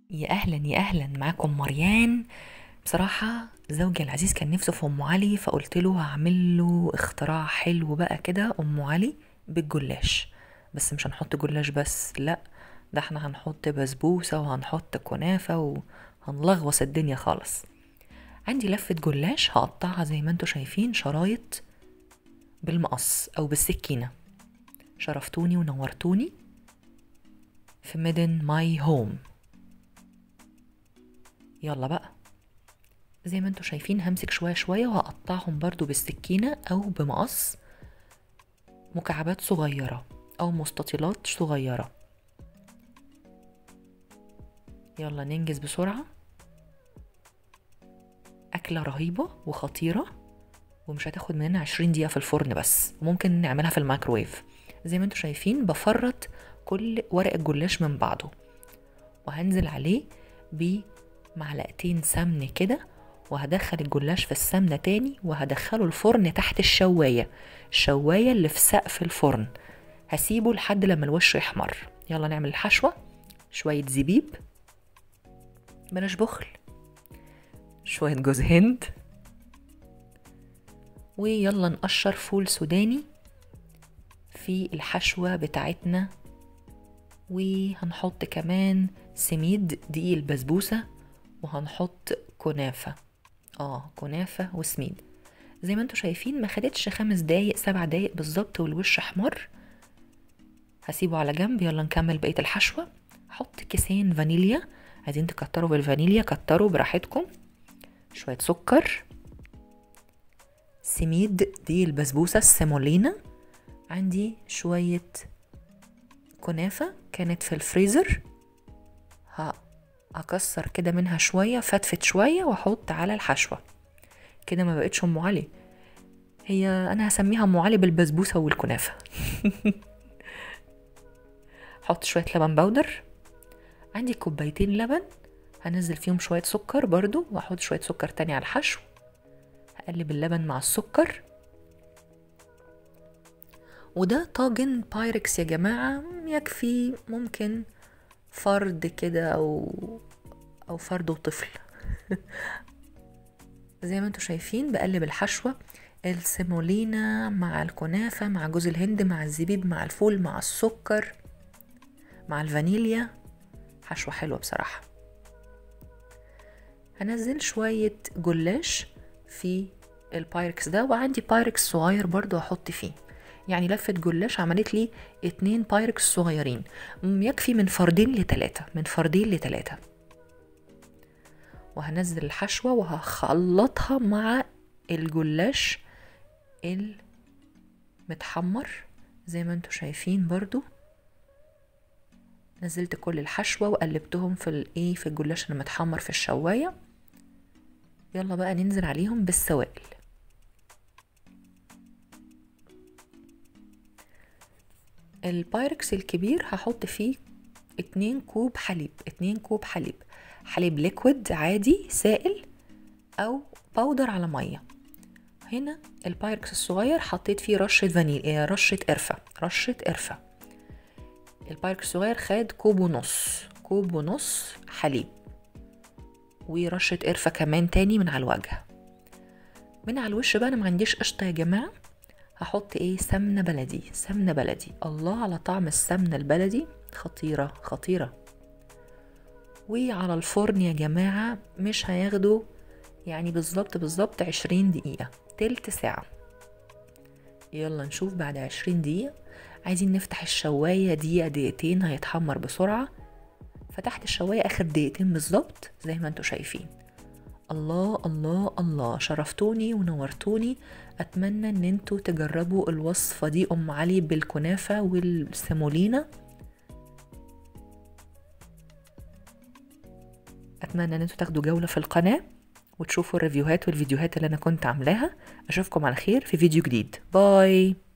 يا اهلا يا اهلا معاكم مريان بصراحة زوجي العزيز كان نفسه في ام علي فقلت له هعمل له اختراع حلو بقى كده ام علي بالجلاش بس مش هنحط جلاش بس لا ده احنا هنحط بسبوسة وهنحط كنافة وهنلغوص الدنيا خالص عندي لفة جلاش هقطعها زي ما انتوا شايفين شرايط بالمقص او بالسكينة شرفتوني ونورتوني في ميدن ماي هوم يلا بقى زي ما انتوا شايفين همسك شوية شوية وهقطعهم برضو بالسكينة أو بمقص مكعبات صغيرة أو مستطيلات صغيرة يلا ننجز بسرعة أكلة رهيبة وخطيرة ومش هتاخد مننا عشرين دقيقة في الفرن بس ممكن نعملها في الميكروويف زي ما انتوا شايفين بفرط كل ورق الجلاش من بعضه وهنزل عليه بمعلقتين سمن كده وهدخل الجلاش في السمنة تاني وهدخله الفرن تحت الشواية الشواية اللي في سقف الفرن هسيبه لحد لما الوش يحمر يلا نعمل الحشوة شوية زبيب بلاش بخل شوية جوز هند ويلا نقشر فول سوداني في الحشوة بتاعتنا وهنحط كمان سميد دقيق البسبوسة وهنحط كنافة اه كنافة وسميد زي ما انتوا شايفين ما خدتش خمس دقايق سبع دقايق بالظبط والوش احمر هسيبه على جنب يلا نكمل بقية الحشوة حط كيسين فانيليا عايزين تكتروا بالفانيليا كتروا براحتكم شوية سكر سميد دي البسبوسة السيمولينا عندي شوية كنافة كانت في الفريزر هكسر كده منها شوية فتفت شوية واحط على الحشوة كده ما بقتش ام علي هي انا هسميها ام علي بالبسبوسة والكنافة حط شوية لبن بودر عندي كوبايتين لبن هنزل فيهم شوية سكر برضو واحط شوية سكر تاني على الحشو هقلب اللبن مع السكر وده طاجن بايركس يا جماعة يكفي ممكن فرد كده أو أو فرد وطفل زي ما انتوا شايفين بقلب الحشوة السيمولينا مع الكنافة مع جوز الهند مع الزبيب مع الفول مع السكر مع الفانيليا حشوة حلوة بصراحة هنزل شوية جلاش في البايركس ده وعندي بايركس صغير برضو هحط فيه يعني لفة جلاش عملت لي اتنين بايركس صغيرين يكفي من فردين لتلاتة من فردين لتلاتة وهنزل الحشوة وهخلطها مع الجلاش المتحمر زي ما انتوا شايفين برضو نزلت كل الحشوة وقلبتهم في الايه في الجلاش المتحمر في الشواية يلا بقى ننزل عليهم بالسوائل البايركس الكبير هحط فيه اتنين كوب حليب اتنين كوب حليب حليب ليكويد عادي سائل او باودر على مية هنا البايركس الصغير حطيت فيه رشة فانيليا رشة قرفة رشة قرفة البايركس الصغير خد كوب ونص كوب ونص حليب ورشة قرفة كمان تاني من على الوجه من على الوش بقى انا ما عنديش قشطة يا جماعة هحط ايه سمنة بلدي سمنة بلدي الله على طعم السمنة البلدي خطيرة خطيرة وعلى الفرن يا جماعة مش هياخدوا يعني بالظبط بالظبط عشرين دقيقة تلت ساعة يلا نشوف بعد عشرين دقيقة عايزين نفتح الشواية دقيقة دقيقتين هيتحمر بسرعة فتحت الشواية آخر دقيقتين بالظبط زي ما انتوا شايفين الله الله الله شرفتوني ونورتوني اتمنى ان انتوا تجربوا الوصفة دي ام علي بالكنافة والسيمولينا اتمنى ان انتوا تاخدوا جولة في القناة وتشوفوا الريفيوهات والفيديوهات اللي انا كنت عاملاها اشوفكم على خير في فيديو جديد باي